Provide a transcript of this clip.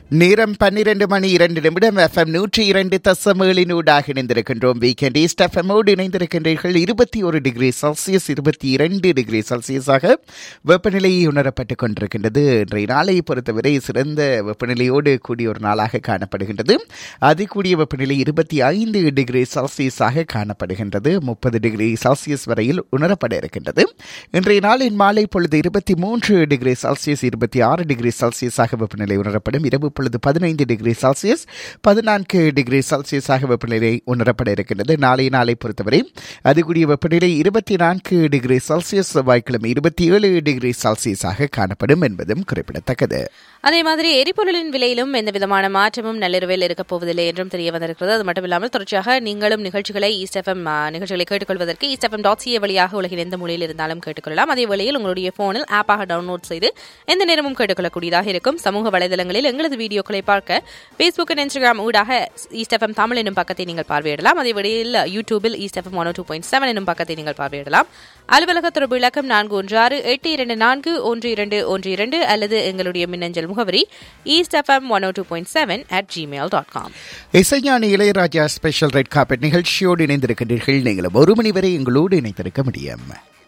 நேரம் பன்னிரண்டு மணி இரண்டு நிமிடம் எஃப்எம் நூற்றி இரண்டு தசமேளினூடாக இணைந்திருக்கின்றோம் வீக்கெண்ட் ஈஸ்ட் எஃப்எம்மோடு இணைந்திருக்கின்றீர்கள் இருபத்தி ஒரு டிகிரி செல்சியஸ் இருபத்தி இரண்டு டிகிரி செல்சியஸாக வெப்பநிலை உணரப்பட்டுக் கொண்டிருக்கின்றது இன்றைய நாளை பொறுத்தவரை சிறந்த வெப்பநிலையோடு கூடிய ஒரு நாளாக காணப்படுகின்றது அதிகூடிய வெப்பநிலை இருபத்தி ஐந்து டிகிரி செல்சியஸாக காணப்படுகின்றது முப்பது டிகிரி செல்சியஸ் வரையில் உணரப்பட இருக்கின்றது இன்றைய நாளின் மாலை பொழுது இருபத்தி மூன்று டிகிரி செல்சியஸ் இருபத்தி ஆறு டிகிரி செல்சியஸாக வெப்பநிலை உணரப்படும் இரவு பொழுது பதினைந்து டிகிரி செல்சியஸ் பதினான்கு டிகிரி செல்சியஸாக வெப்பநிலை உணரப்பட இருக்கின்றது நாளை நாளை பொறுத்தவரை அதிகூடிய வெப்பநிலை இருபத்தி நான்கு டிகிரி செல்சியஸ் செவ்வாய்க்கிழமை இருபத்தி ஏழு டிகிரி செல்சியஸாக காணப்படும் என்பதும் குறிப்பிடத்தக்கது அதே மாதிரி எரிபொருளின் விலையிலும் எந்த விதமான மாற்றமும் நள்ளிரவில் இருக்கப் போவதில்லை என்றும் தெரிய வந்திருக்கிறது அது மட்டும் இல்லாமல் தொடர்ச்சியாக நீங்களும் நிகழ்ச்சிகளை ஈஸ்ட் எஃப்எம் நிகழ்ச்சிகளை கேட்டுக்கொள்வதற்கு ஈஸ்ட் எஃப்எம் டாட் சிஏ வழியாக உலகின் எந்த மொழியில் இருந்தாலும் கேட்டுக்கொள்ளலாம் அதே வேளையில் உங்களுடைய போனில் ஆப்பாக டவுன்லோட் செய்து எந்த நேரமும் கேட்டுக்கொள்ளக்கூடியதாக இருக்கும் சமூக வலைதளங்களில் எங்களது வீடியோக்களை பார்க்க ஃபேஸ்புக் அண்ட் இன்ஸ்டாகிராம் ஊடாக ஈஸ்ட் எஃப்எம் தமிழ் என்னும் பக்கத்தை நீங்கள் பார்வையிடலாம் அதே வேளையில் யூடியூபில் East FM one two point seven என்னும் பக்கத்தை நீங்கள் பார்வையிடலாம் அலுவலக தொடர்பு இலக்கம் நான்கு ஒன்று ஆறு எட்டு இரண்டு நான்கு ஒன்று இரண்டு ஒன்று இரண்டு அல்லது எங்களுடைய மின்னஞ்சல் முகவரி East FM one two point seven at Gmail dot com Isaignani Ilaiyaraaja special red carpet நிகழ்ச்சியோடு இணைந்திருக்கின்றீர்கள் நீங்களும் ஒரு மணி வரை எங்களோடு இணைந்திருக்க முடியும்